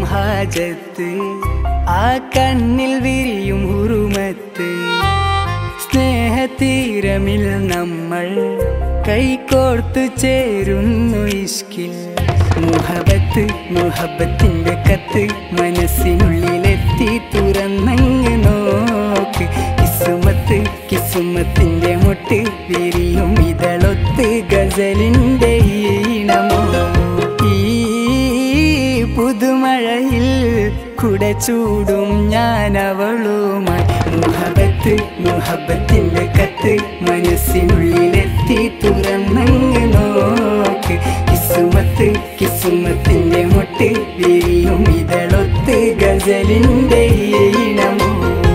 ഹാജത്ത് ആ കണ്ണിൽ വിരിയും ഉറുമത്ത് സ്നേഹതീരമിൽ നമ്മൾ കൈകോർത്തു ചേരുന്നു ഇഷ്കിൽ മുഹബത്ത് മുഹബത്തിന്റെ കത്ത് മനസ്സിനുള്ളിലെത്തി തുറന്നങ്ങ് നോക്ക് കിസുമത്ത് കിസുമത്തിന്റെ മുട്ട് വിരിയും ഇതളൊത്ത് ഗസലിന്റെ ഈണമോ ഈ പുതുമഴയിൽ കുട ചൂടും ഞാൻ അവളുമായി മുഹബത്ത് മുഹബത്തിന്റെ കത്ത് മനസ്സിനുള്ളിലെത്തി തുറന്നങ്ങ് നോക്ക് കിസുമത്ത് കിസുമത്തിന്റെ മുട്ട് വിരിയും ഇതളൊത്ത് ഗസലിന്റെ ഈണമോ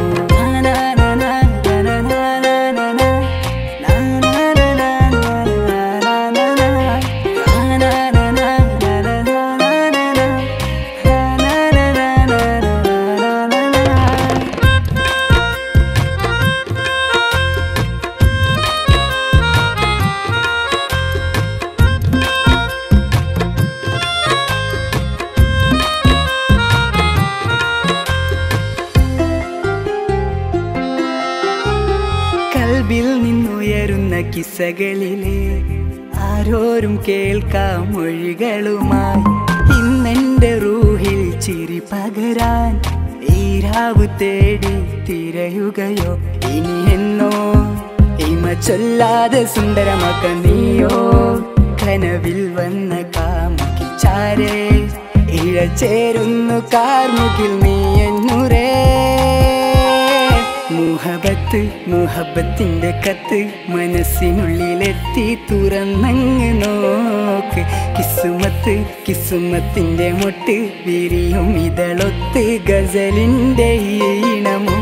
കൽബിൽ നിന്നുയരുന്ന കിസ്സകളിലെ ആരോരും കേൾക്കാം മൊഴികളുമായി ഇന്നെന്റെ റൂഹിൽ ചിരി പകരാൻ ഈരാവ് തേടി തിരയുകയോ ഇനി എന്നോ ഇമ ചൊല്ലാതെ സുന്ദരമാക്ക നീയോ കനവിൽ വന്ന കാമുക്കി ചാരേ ഇഴ ചേരുന്നു കാർമുകിൽ നീ എന്നുരേ മുഹബത്ത് മുഹബത്തിന്റെ കത്ത് മനസ്സിനുള്ളിലെത്തി തുറന്നങ്ങ് നോക്ക് കിസുമത്ത് കിസുമത്തിന്റെ മുട്ട് വിരിയും ഇതളൊത്ത് ഗസലിന്റെ ഈണമോ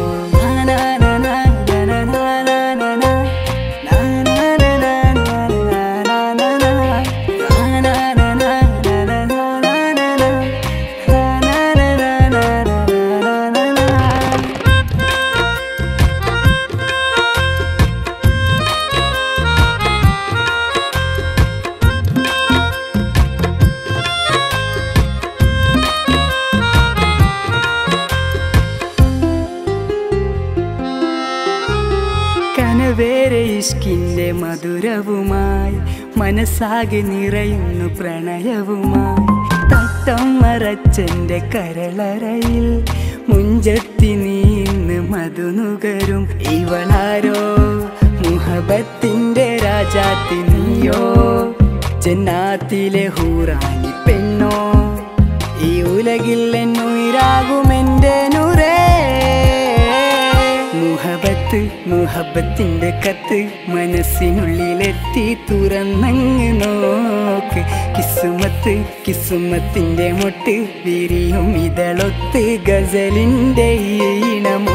കനവേറെ ഇഷ്കിന്റെ മധുരവുമായി മനസ്സാകെ നിറയുന്നു പ്രണയവുമായി തട്ടം മറച്ചെന്റെ കരളറയിൽ മുഞ്ചത്തി നീന്ന് മധുനുകരും ഇവളാരോ മുഹബത്തിന്റെ രാജാത്തി നീയോ ജന്നാത്തിലെ ഹൂറാനി പെണ്ണോ ഈ ഉലകിൽ എന്നുയിരാകുമെന്റെ നുരേ മുഹബത്ത് മുഹബത്തിന്റെ കത്ത് മനസ്സിനുള്ളിലെത്തി തുറന്നങ്ങ് നോക്ക് കിസുമത്ത് കിസുമത്തിന്റെ മുട്ട് വിരിയും ഇതളൊത്ത് ഗസലിന്റെ ഈണമോ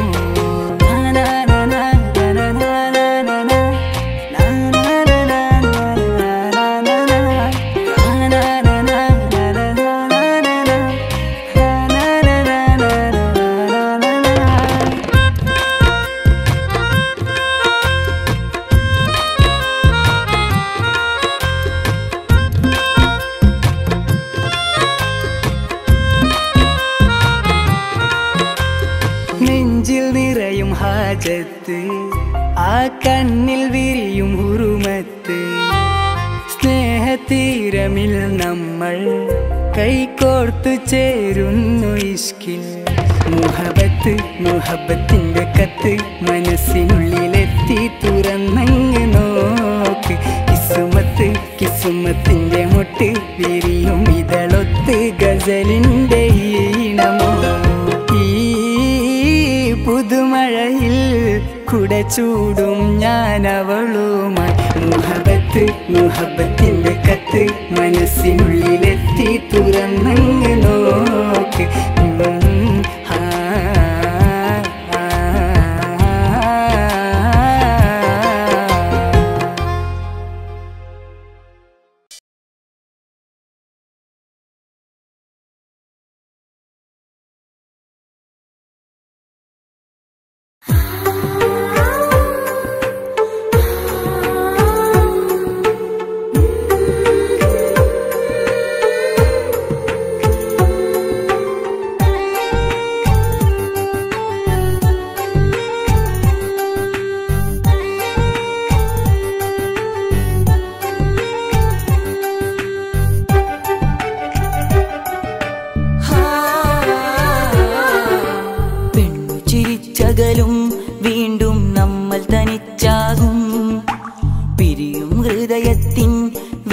നെഞ്ചിൽ നിറയും ഹാജത്ത് ആ കണ്ണിൽ വിരിയും ഉറുമത്ത് സ്നേഹതീരമിൽ നമ്മൾ കൈകോർത്തു ചേരുന്നു ഇഷ്കിൽ മുഹബത്ത് മുഹബത്തിന്റെ കത്ത് മനസ്സിനുള്ളിലെത്തി തുറന്നങ്ങ് നോക്ക് കിസുമത്ത് കിസുമത്തിന്റെ മുട്ട് വിരിയും ഇതളൊത്ത് ഗസലിന്റെ ഈണമോ ഈ പുതുമഴയിൽ കുട ചൂടും ഞാൻ അവളുമായി മുഹബത്ത് മുഹബത്തിന്റെ കത്ത് മനസ്സിനുള്ളിലെത്തി തുറന്നങ്ങ് നോക്ക് ഉം, ആ, ആ, ആ. ആ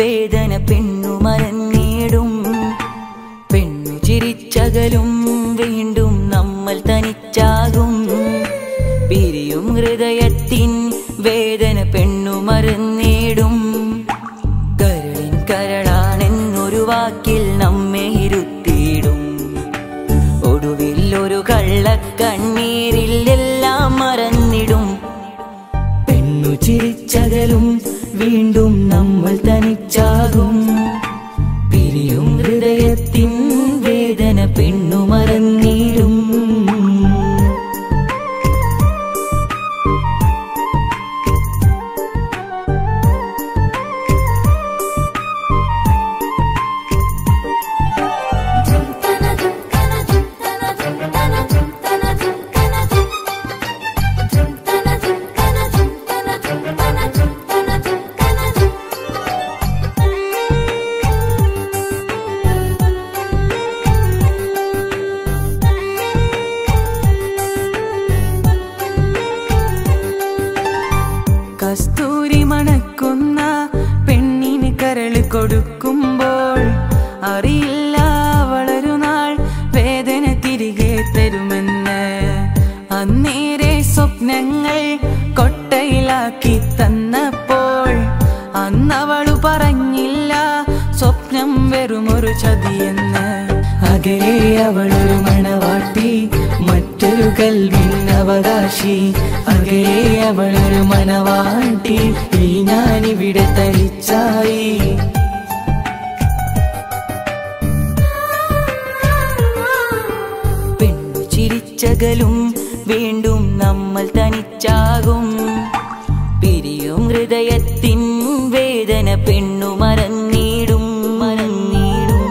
വേദന പെണ്ണു മറന്നിടും പെണ്ണു ചിരിച്ചകലും വീണ്ടും നമ്മൾ തനിച്ചാകും പിരിയും ഹൃദയത്തിൻ വേദന പെണ്ണു മറന്നിടും കരളിൻ കരളാണെന്നൊരു വാക്കിൽ നമ്മെ ഇരുത്തിയിടും ഒടുവിൽ ഒരു കള്ളക്കണ്ണീരിൽ എല്ലാം മറന്നിടും പെണ്ണു ചിരിച്ചകലും വീണ്ടും നമ്മൾ തനിച്ചാകും പിരിയും ഹൃദയത്തിൻ വേദന പെണ്ണു മറന്നിടും കസ്തൂരി മണക്കുന്ന പെണ്ണിന് കരള് കൊടുക്കുമ്പോൾ അറിയില്ല വളരു നാൾ വേദന തിരികെ തരുമെന്ന് അന്നേരെ സ്വപ്നങ്ങൾ കൊട്ടയിലാക്കി തന്നപ്പോൾ അന്നവളു പറഞ്ഞില്ല സ്വപ്നം വെറുമൊരു ചതിയെന്ന് അകലെ അവളൊരു മണവാട്ടി മറ്റൊരു കൽവിൻ അവകാശി അകലെ അവളൊരു മണവാട്ടി ഈ ഞാനിവിടെ തനിച്ചായി പെണ്ണു ചിരിച്ചകലും വീണ്ടും നമ്മൾ തനിച്ചാകും പിരിയും ഹൃദയത്തിൻ വേദന പെണ്ണു മറന്നിടും മറന്നിടും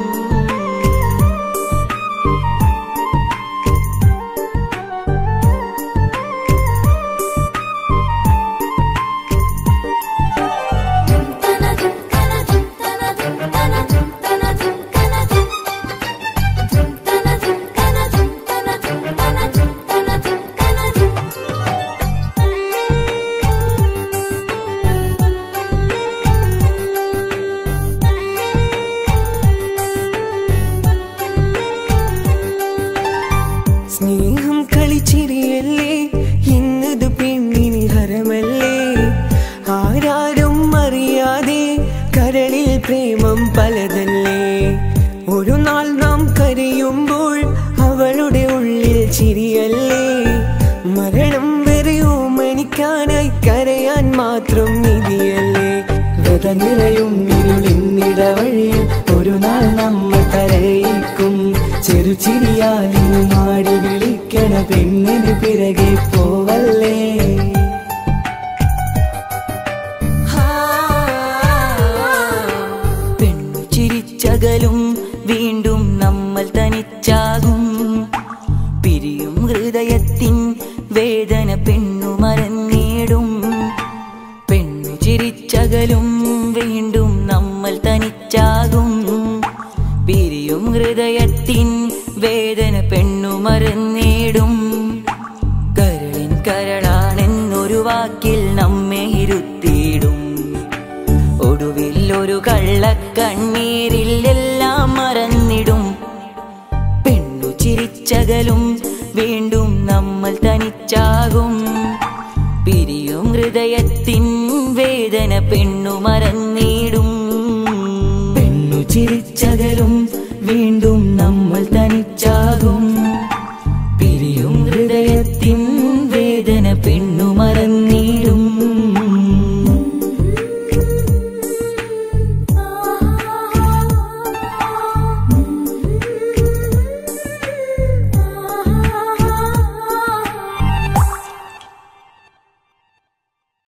സ്നേഹം കളിച്ചിരിയല്ലേ ഇന്നത് പെണ്ണിന് ഹരമല്ലേ ആരാരും അറിയാതെ കരളിൽ പ്രേമം പലതല്ലേ ഒരു നാൾ നാം കരയുമ്പോൾ അവളുടെ ഉള്ളിൽ ചിരിയല്ലേ മരണം വരെയോ മണിക്കാനായി കരയാൻ മാത്രം നിധിയല്ലേ വ്രത നിറയും ഇരുളിന്നിടവഴിയിൽ ഒരു നാൾ നമ്മൾ കരയിക്കും ചെറുചിരിയാലും മാടി വിളിക്കണ പെണ്ണിന് പിറകെ പോവല്ലേ പെണ്ണു ചിരിച്ചകലും വീണ്ടും നമ്മൾ തനിച്ചാകും പിരിയും ഹൃദയത്തിൻ വേദന പെണ്ണു മറന്നിടും പെണ്ണു ചിരിച്ചകലും വീണ്ടും നമ്മൾ തനിച്ചാകും പിരിയും ഹൃദയത്തിൻ വേദന പെണ്ണു മറന്നിടും കരളിൻ കരളാണെന്നൊരു വാക്കിൽ നമ്മെ ഇരുത്തിയിടും ഒടുവിൽ ഒരു കള്ളക്കണ്ണീരിൽ എല്ലാം മറന്നിടും പെണ്ണു ചിരിച്ചകലും വീണ്ടും നമ്മൾ തനിച്ചാകും പിരിയും ഹൃദയത്തിൻ വേദന പെണ്ണു മറന്നിടും പെണ്ണു ചിരിച്ചകലും വീണ്ടും